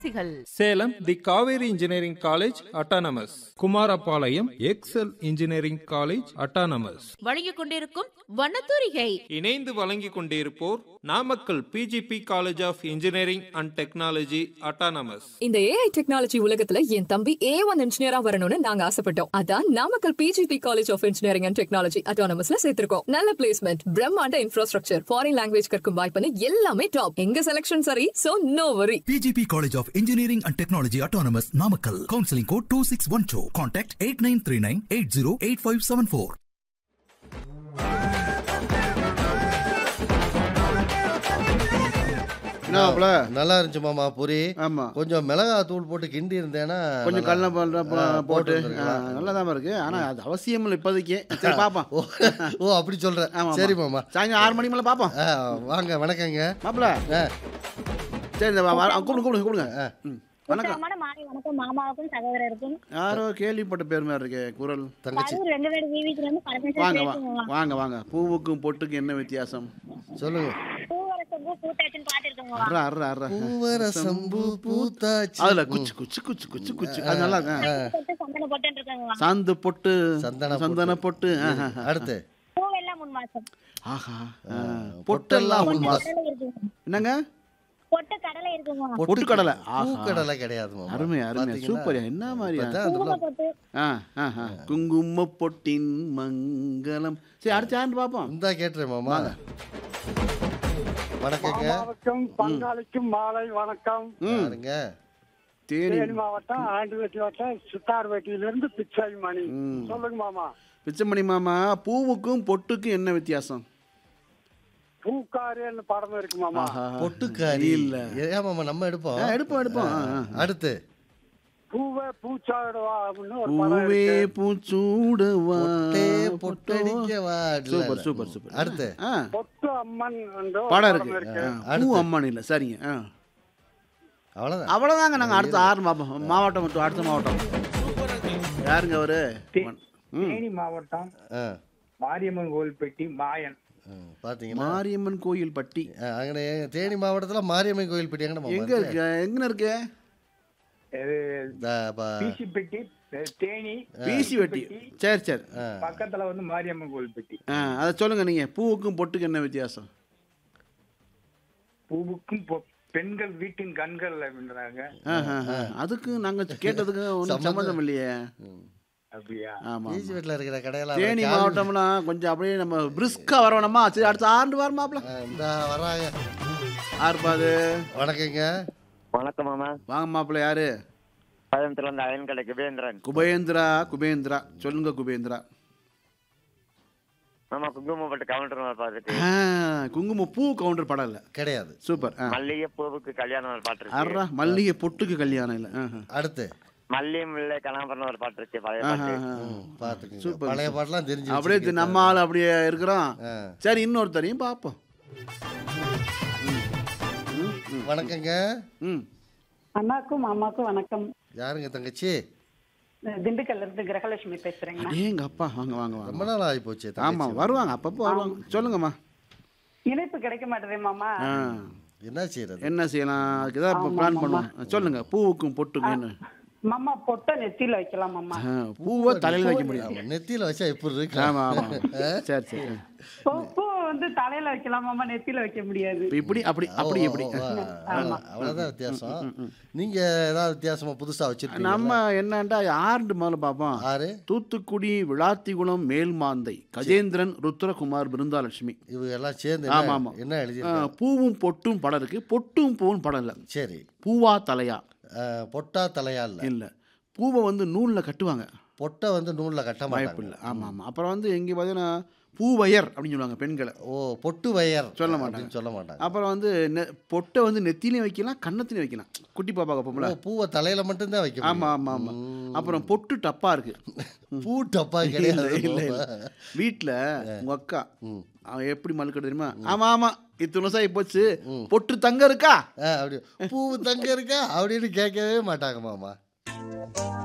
சிகள் Salem the Kaveri engineering college autonomous Kumarapalayam Excel engineering college autonomous வழங்கிக் கொண்டிருக்கும் வண்ணத்தூரிகை இணைந்து வழங்கிக் கொண்டிருப்போர் Namakkal PGP college of engineering and technology autonomous இந்த ஏஐ டெக்னாலஜி உலகத்துல என் தம்பி ஏ ஒன் இன்ஜினியரா வரணும்னு நாங்க ஆசைப்பட்டோம் அதான் Namakkal PGP college of engineering and technology அட்டானமஸ்ல சேர்த்திருக்கோம் நல்ல பிளேஸ்மெண்ட் பிரம்மாண்ட இன்ஃப்ராஸ்ட்ரக்சர் ஃபாரின் லாங்குவேஜ் கற்கும் வாய்ப்புன்னு எல்லாமே டாப் எங்க செலக்ஷன் சரி so no worry PGP College of Engineering and Technology Autonomous Namakkal. Counseling code 2612. Contact 8939 808574. என்ன மாப்ள நல்லா இருந்துச்சு மாமா பொரி ஆமா கொஞ்சம் மிளகா தூள் போட்டு கிண்டி இருந்தேன்னா கொஞ்சம் நல்லா- கடல பண்ற ஆ, போட்டு போட்டு ஆ, இருந்திருக்கலாம். நல்லா தான் இருக்கு ஆனா அது அவசியம் இல்லை இப்போதைக்கு சரி பாப்போம் ஓ ஓ அப்படி சொல்றேன் ஆமா சரி மாமா சாயங்காலம் ஆறு மணிக்கு மேல பாப்போம் ஆ, வாங்க வணக்கங்க மாப்பிள ஆ, சரி இந்த வா- வா- கூப்பிடுங்க கூப்பிடுங்க கூப்பிடுங்க ம். வணக்கம் உற்சாகமான மாலை வணக்கம் மாமாவுக்கும் சகோதரருக்கும் யாரோ கேள்விப்பட்ட பேர் மாதிரி இருக்கே குரல் தங்கச்சி கரூர் ரெண்டு பேர் வீதிக்கு வந்து பரமேஸ்வரர் வாங்க வா பேசுவோம் வாங்க வாங்க பூவுக்கும் பொட்டுக்கும் என்ன வித்தியாசம் சொல்லுங்க பூவரசம் பூ பூத்தாச்சுன்னு பாட்டு இருக்குங்க அர்றா அர்றா அர்றா பூவர சம்பு பூத்தாச்சி அதுல குச்சு குச்சு குச்சு குச்சு குச்சு அது நல்லா இருக்கு ஆ. போட்டு சந்தன போட்டு இருக்காங்க சாந்து பொட்டு சந்தன சந்தன பொட்டு ஆஹா. அடுத்து பூவெல்லாம் மூணு மாசம் ஆஹா ஆ. பொட்டெல்லாம் உன் மாசம் கடலை இருக்குங்க என்னங்க பொட்டு கடலை இருக்குங்க பொட்டுக்கடலை ஆஹா பூக்கடலை கிடையாது மாமா அருமை அருமை பாத்தீங்கன்னா, சூப்பர் என்ன மாதிரியா இப்பதான் அதெல்லாம் பொட்டு ஆ ஆ ஆ. குங்கும பொட்டின் மங்களம் சரி அடுத்து யாருன்னு பார்ப்போம் இந்தா கேட்டுறேன் மாமா வணக்கங்க மாவட்டம் பங்காளிக்கும் மாலை வணக்கம் பாருங்க தேனி தேனி மாவட்டம் ஆண்டிவேட்டி வட்டம் சித்தார்வேட்டியிலிருந்து பிச்சை மணி ம். சொல்லுங்க மாமா பிச்சைமணி மாமா பூவுக்கும் பொட்டுக்கும் என்ன வித்தியாசம் பூக்காரின்னு படம் இருக்கு மாமா ஆஹா. பொட்டுக்காரி இல்ல ஏன் மாமா நம்ம எடுப்போம் ஆ, எடுப்போம் எடுப்போம் ஆ, ஆ. அடுத்து பூவே பூச்சாடுவா அப்படின்னு ஒரு படம் பூவே இருக்கு பூச்சூடுவா பொட்டே பொட்டோ. பொட்டடிக்கவா இல்ல, சூப்பர் இல்ல. சூப்பர் சூப்பர் அடுத்து ஆ பொட்டு அம்மன் என்ற ஒரு படம் படம் இருக்கு இருக்கு ஆ, பூ அம்மன் இல்லை சரிங்க ஆ அவ்வளவுதான் அவ்வளோதாங்க நாங்கள் அடுத்த ஆறு பார்ப்போம் மாவட்டம் மட்டும் அடுத்த மாவட்டம் யாருங்க அவரு ம் தேனி மாவட்டம் ஆ, மாரியம்மன் கோவில்பட்டி மாயன் ம், பாத்தீங்கன்னா மாரியம்மன் கோயில் பட்டி ஆ, அங்கன எங்க தேனி மாவட்டத்துல மாரியம்மன் கோயில் பெட்டி எங்கன எங்க இருக்கு எங்க இருக்கு இது இருக்கு பிசிப்பட்டி தேனி பிசி வெட்டி சரி சரி பக்கத்துல வந்து மாரியம்மன் கோவில்பட்டி ஆ அதை சொல்லுங்க நீங்க பூவுக்கும் பொட்டுக்கும் என்ன வித்தியாசம் பூவுக்கும் பொ- பெண்கள் வீட்டின் கண்கள் அப்படின்றாங்க ஆஹா, ஆஹா. அதுக்கு நாங்க கேட்டதுக்கு ஒன்றும் சம்மந்தம் இல்லையே அப்படியா ஆமா பிசி வீட்டுல இருக்கிற கடையெல்லாம் தேனி அவரை கால்- மாவட்டம்லாம் கொஞ்சம் அப்படியே நம்ம பிரிஸ்கா வரணுமா சரி அடுத்த ஆண்டு வரமாப்ல ஆ, இந்தா வராங்க ஆறுபாது வணக்கங்க வணக்கம் மாமா வாங்க மாப்பிள்ள யாரு கோயம்புத்தூர்ல இருந்து அயன் கடை குபேந்திரன் குபேந்திரா குபேந்திரா சொல்லுங்க குபேந்திரா மாமா குங்குமப்பட்டு கவுண்டர் பார்த்துட்டு ஆ, குங்கும பூ கவுண்டர் படம் இல்ல கிடையாது சூப்பர் ஆ. மல்லிகை பூவுக்கு கல்யாணம் ஒரு பாட்டு இருக்கு அர்ரா மல்லிகை பொட்டுக்கு கல்யாணம் இல்லை ஆஹா. அடுத்து மல்லிகை முல்லை கலாம்பரம் ஒரு பாட்டு இருக்கு பழைய ஆஹா, பாட்டு ஆஹா. பாத்துக்கங்க சூப்பர், பழைய சூப்பர். பாட்டுலாம் தெரிஞ்சு அப்படியே தி- வச்சிருக்கீங்க. நம்ம ஆள் அப்படியே இருக்கிறோம் ஆ. சரி இன்னொருத்தரையும் பார்ப்போம் வணக்கங்க ம் அண்ணாக்கும் மாமாக்கும் வணக்கம் யாருங்க தங்கச்சி திண்டுக்கல்ல இருந்து கிரகலட்சுமி பேசுறேங்க ஏங்க அப்பா வாங்க வாங்க வாங்க ரொம்ப நாள் ஆகி போச்சு ஆமா வருவாங்க அப்பப்போ வருவாங்க சொல்லுங்கம்மா இணைப்பு கிடைக்க மாட்டேதே மாமா ஆ என்ன செய்யறது என்ன செய்யலாம் அதுக்கு தான் இப்போ பிளான் பண்ணுவோம் சொல்லுங்க பூவுக்கும் பொட்டுக்கும் என்ன மாமா பொட்டை நெத்தியில வைக்கலாம் மாமா ஆ, பூவை தலையில வைக்க முடியாது ஆமா, நெத்தியில வச்சா எப்படி இருக்கு ஆமா ஆமா சரி சரி பூ பூ வந்து தலையில வைக்கலாம் மாமா நெத்தியில வைக்க முடியாது இப்ப இப்படி அப்படி அப்படி ஓ, எப்படி ஓ, ஓ, அவ்வளவுதான் அவ்வளவுதான் வித்தியாசம் நீங்க ஏதாவது வித்தியாசமா புதுசா வச்சிருக்கீங்க நம்ம என்னண்டா யாருன்னு முதல்ல பார்ப்போம் ஆறு தூத்துக்குடி விளாத்திகுளம் மேல்மாந்தை கஜேந்திரன் ருத்ரகுமார் பிருந்தாலட்சுமி இவங்க எல்லாம் சேர்ந்து ஆமா, என்ன- ஆமா. என்ன ஆ, எழுதிருக்காங்க பூவும் பொட்டும் படம் இருக்கு பொட்டும் பூவும் படம் இல்லை சரி பூவா தலையா அஹ், பொட்டா தலையா இல்ல இல்லை பூவை வந்து நூலில் கட்டுவாங்க பொட்டை வந்து நூல்ல கட்ட வாய்ப்பு மாட்டாங்க இல்லை ஆமாம் ஆமாம் அப்புறம் வந்து இங்கே பார்த்தீங்கன்னா பூவயர் அப்படின்னு சொல்லுவாங்க பெண்களை ஓ பொட்டு வயர் சொல்ல மாட்டாங்க. அப்படின்னு சொல்ல மாட்டாங்க அப்புறம் வந்து நெ பொட்டை வந்து நெத்திலையும் வைக்கலாம் கன்னத்திலையும் வைக்கலாம் குட்டி பாப்பா ஓ, கப்போம்ல பூவை தலையில மட்டும்தான் வைக்க ஆமா முடியும். ஆமா ஆமா ம். அப்புறம் பொட்டு டப்பா இருக்கு பூ டப்பா இல்ல கிடையாது இல்ல இல்ல வீட்டில் உங்க அக்கா அவன் எப்படி மலுக்கட்டு தெரியுமா ஆமா ஆமா இத்தனை வருஷம் ஆகி போச்சு பொட்டு தங்க இருக்கா ஆ, அப்படி பூ தங்க இருக்கா அப்படின்னு கேட்கவே மாட்டாங்க மாமா